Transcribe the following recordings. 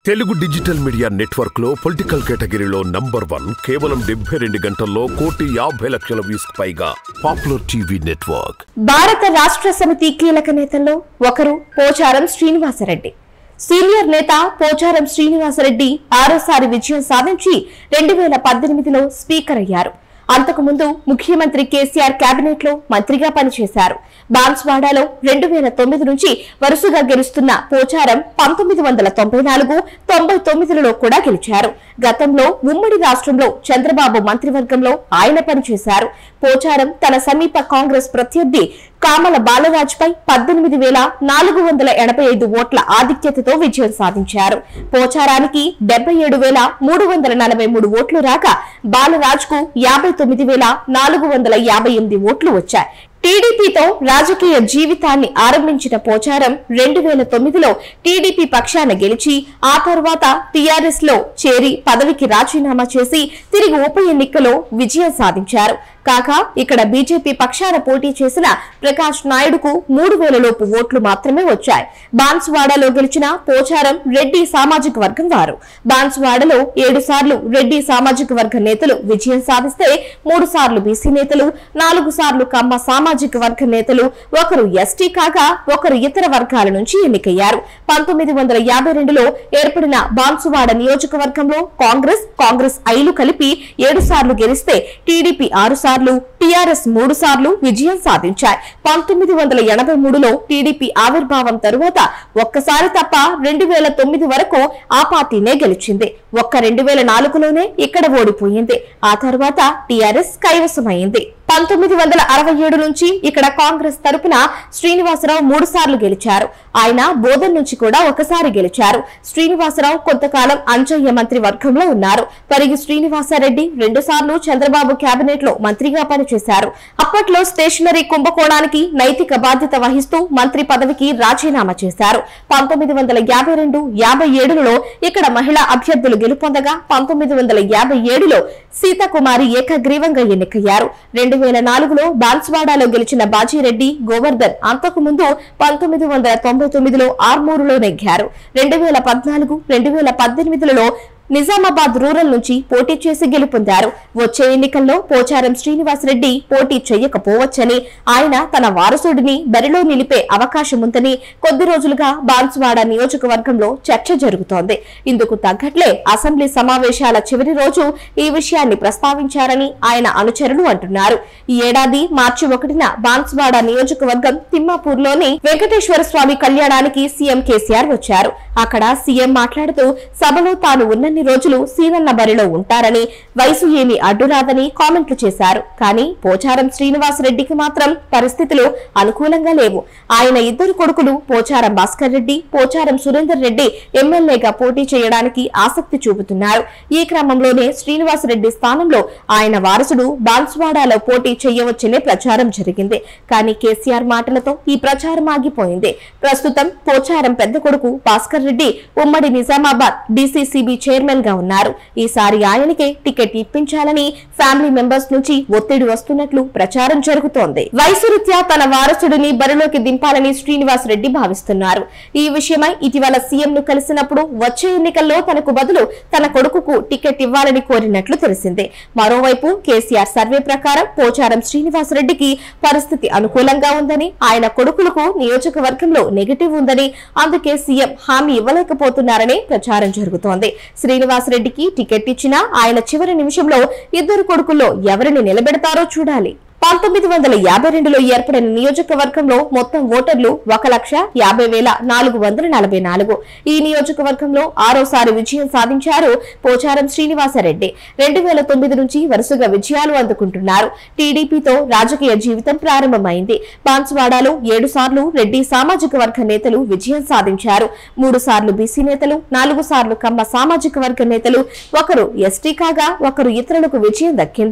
Telugu digital media network లో political కేటగిరీలో number one కేవలం డెబ్బై రెండు గంటల్లో కోటి యాభై లక్షల వ్యూస్ పైగా పాపులర్ టీవీ నెట్వర్క్ భారత రాష్ట్ర సమితి కీలక నేతల్లో ఒకరు పోచారం శ్రీనివాసరెడ్డి సీనియర్ నేత పోచారం శ్రీనివాసరెడ్డి ఆరోసారి విజయం సాధించి రెండు వేల పద్దెనిమిదిలో స్పీకర్ అయ్యారు అంతకుముందు ముఖ్యమంత్రి కేసీఆర్ కేబినెట్ లో మంత్రిగా పనిచేశారు బాన్స్వాడాలో రెండు వేల తొమ్మిది నుంచి వరుసగా గెలుస్తున్న పోచారం పంతొమ్మిది వందల తొంభై నాలుగు తొంభై తొమ్మిదిలలో కూడా గెలిచారు గతంలో ఉమ్మడి రాష్ట్రంలో చంద్రబాబు మంత్రివర్గంలో ఆయన పనిచేశారు పోచారం తన సమీప కాంగ్రెస్ ప్రత్యర్థి కామల బాలరాజ్ పై పద్దెనిమిది వేల నాలుగు వందల ఎనభై ఐదు ఓట్ల ఆధిక్యతతో విజయం సాధించారు పోచారానికి డెబ్బై ఏడు వేల మూడు వందల నలభై మూడు ఓట్లు రాక బాలరాజ్ కు యాభై తొమ్మిది వేల నాలుగు వందల యాభై ఎనిమిది ఓట్లు వచ్చాయి టీడీపీతో రాజకీయ జీవితాన్ని ఆరంభించిన పోచారం రెండు వేల తొమ్మిదిలో టీడీపీ పక్షాన గెలిచి ఆ తర్వాత టీఆర్ఎస్ లో చేరి పదవికి రాజీనామా చేసి తిరిగి ఉప ఎన్నికలో విజయం సాధించారు కాగా ఇక్కడ బీజేపీ పక్షాన పోటీ చేసిన ప్రకాష్ నాయుడుకు మూడు వేల లోపు ఓట్లు మాత్రమే వచ్చాయి బాన్స్వాడలో గెలిచిన పోచారం రెడ్డి సామాజిక వర్గం వారు బాన్స్వాడలో ఏడు సార్లు రెడ్డి సామాజిక వర్గ నేతలు విజయం సాధిస్తే మూడు సార్లు బీసీ నేతలు నాలుగు సార్లు కమ్మ సామాజిక వర్గ నేతలు ఒకరు ఎస్టీ కాగా ఒకరు ఇతర వర్గాల నుంచి ఎన్నికయ్యారు పంతొమ్మిది వందల యాభై రెండులో ఏర్పడిన బాన్సువాడ నియోజకవర్గంలో కాంగ్రెస్ కాంగ్రెస్ ఐలు కలిపి ఏడు సార్లు గెలిస్తే టీడీపీ ఆరు సార్లు టీఆర్ఎస్ మూడు సార్లు విజయం సాధించాయి పంతొమ్మిది వందల ఎనభై మూడులో టీడీపీ ఆవిర్భావం తరువాత ఒక్కసారి తప్ప రెండు వేల తొమ్మిది వరకు ఆ పార్టీనే గెలిచింది ఒక్క రెండు వేల నాలుగులోనే ఇక్కడ ఓడిపోయింది ఆ తర్వాత టీఆర్ఎస్ కైవసమైంది పంతొమ్మిది వందల అరవై ఏడు నుంచి ఇక్కడ కాంగ్రెస్ తరపున శ్రీనివాసరావు మూడు సార్లు గెలిచారు ఆయన బోధన్ నుంచి కూడా ఒకసారి గెలిచారు శ్రీనివాసరావు కొంతకాలం అంచయ్య మంత్రి వర్గంలో ఉన్నారు పరిగి శ్రీనివాసరెడ్డి రెండు సార్లు చంద్రబాబు కేబినెట్ లో మంత్రిగా పనిచేశారు అప్పట్లో స్టేషనరీ కుంభకోణానికి నైతిక బాధ్యత వహిస్తూ మంత్రి పదవికి రాజీనామా చేశారు పంతొమ్మిది వందల యాభై రెండు యాభై ఏడులో ఇక్కడ మహిళా అభ్యర్థులు గెలుపొందగా పంతొమ్మిది వందల యాభై ఏడులో సీతాకుమారి ఏకగ్రీవంగా ఎన్నికయ్యారు రెండు వేల నాలుగులో బాన్స్వాడాలో గెలిచిన బాజీరెడ్డి గోవర్ధన్ అంతకుముందు పంతొమ్మిది వందల తొంభై తొమ్మిదిలో ఆర్మూరులో నెగ్గారు రెండు వేల పద్నాలుగు రెండు వేల పద్దెనిమిదిలలో నిజామాబాద్ రూరల్ నుంచి పోటీ చేసి గెలుపొందారు వచ్చే ఎన్నికల్లో పోచారం శ్రీనివాసరెడ్డి పోటీ చేయకపోవచ్చని ఆయన తన వారసుడిని బరిలో నిలిపే అవకాశం ఉందని కొద్ది రోజులుగా బాన్సువాడ నియోజకవర్గంలో చర్చ జరుగుతోంది ఇందుకు తగ్గట్లే అసెంబ్లీ సమావేశాల చివరి రోజు ఈ విషయాన్ని ప్రస్తావించారని ఆయన అనుచరులు అంటున్నారు ఈ ఏడాది మార్చి ఒకటిన బాన్సువాడ నియోజకవర్గం తిమ్మాపూర్లోని వెంకటేశ్వర స్వామి కళ్యాణానికి సీఎం కేసీఆర్ వచ్చారు అక్కడ సీఎం మాట్లాడుతూ సభలో తాను ఉన్నన్ని రోజులు సీనన్న బరిలో ఉంటారని వయసు ఏమీ అడ్డురాదని కామెంట్లు చేశారు కానీ పోచారం శ్రీనివాస్ రెడ్డికి మాత్రం పరిస్థితులు అనుకూలంగా లేవు ఆయన ఇద్దరు కొడుకులు పోచారం భాస్కర్ రెడ్డి పోచారం సురేందర్ రెడ్డి ఎమ్మెల్యేగా పోటీ చేయడానికి ఆసక్తి చూపుతున్నారు ఈ క్రమంలోనే శ్రీనివాస్ రెడ్డి స్థానంలో ఆయన వారసుడు బాన్స్వాడాలో పోటీ చేయవచ్చనే ప్రచారం జరిగింది కానీ కేసీఆర్ మాటలతో ఈ ప్రచారం ఆగిపోయింది ప్రస్తుతం పోచారం పెద్ద కొడుకు భాస్కర్ రెడ్డి ఉమ్మడి నిజామాబాద్ డీసీసీబీ చైర్మన్ గా ఉన్నారు ఈసారి ఆయనకే టికెట్ ఇప్పించాలని ఫ్యామిలీ మెంబర్స్ నుంచి ఒత్తిడి వస్తున్నట్లు ప్రచారం జరుగుతోంది వయసు రీత్యా తన వారసుడిని బరిలోకి దింపాలని శ్రీనివాస్ రెడ్డి భావిస్తున్నారు ఈ విషయమై ఇటీవల సీఎం ను కలిసినప్పుడు వచ్చే ఎన్నికల్లో తనకు బదులు తన కొడుకుకు టికెట్ ఇవ్వాలని కోరినట్లు తెలిసిందే మరోవైపు కేసీఆర్ సర్వే ప్రకారం పోచారం శ్రీనివాస్ రెడ్డికి పరిస్థితి అనుకూలంగా ఉందని ఆయన కొడుకులకు నియోజకవర్గంలో నెగటివ్ ఉందని అందుకే సీఎం హామీ ఇవ్వలేకపోతున్నారని ప్రచారం జరుగుతోంది శ్రీనివాస్ రెడ్డికి టికెట్ ఇచ్చినా ఆయన చివరి నిమిషంలో ఇద్దరు కొడుకుల్లో ఎవరిని నిలబెడతారో చూడాలి పంతొమ్మిది వందల యాభై రెండులో ఏర్పడిన నియోజకవర్గంలో మొత్తం ఓటర్లు ఒక లక్ష యాభై వేల నాలుగు వందల నలభై నాలుగు ఈ నియోజకవర్గంలో ఆరోసారి విజయం సాధించారు పోచారం శ్రీనివాసరెడ్డి రెండు వేల తొమ్మిది నుంచి వరుసగా విజయాలు అందుకుంటున్నారు టీడీపీతో రాజకీయ జీవితం ప్రారంభమైంది బాన్స్వాడాలో ఏడు సార్లు రెడ్డి సామాజిక వర్గ నేతలు విజయం సాధించారు మూడు సార్లు బీసీ నేతలు నాలుగు సార్లు కమ్మ సామాజిక వర్గ నేతలు ఒకరు ఎస్టీ కాగా ఒకరు ఇతరులకు విజయం దక్కింది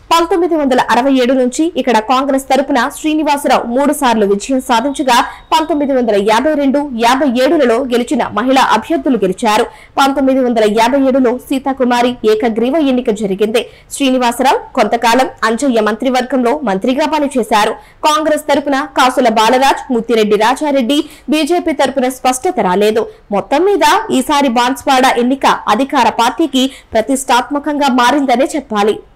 పంతొమ్మిది వందల అరవై ఏడు నుంచి ఇక్కడ కాంగ్రెస్ తరపున శ్రీనివాసరావు మూడు సార్లు విజయం సాధించగా పంతొమ్మిది వందల యాభై రెండు యాభై ఏడులలో గెలిచిన మహిళా అభ్యర్థులు గెలిచారు పంతొమ్మిది వందల యాభై ఏడులో సీతాకుమారి ఏకగ్రీవ ఎన్నిక జరిగింది శ్రీనివాసరావు కొంతకాలం అంజయ్య మంత్రివర్గంలో మంత్రిగా పనిచేశారు కాంగ్రెస్ తరపున కాసుల బాలరాజ్ ముత్తిరెడ్డి రాజారెడ్డి బీజేపీ తరపున స్పష్టత రాలేదు మొత్తం మీద ఈసారి బాన్స్వాడ ఎన్నిక అధికార పార్టీకి ప్రతిష్టాత్మకంగా మారిందనే చెప్పాలి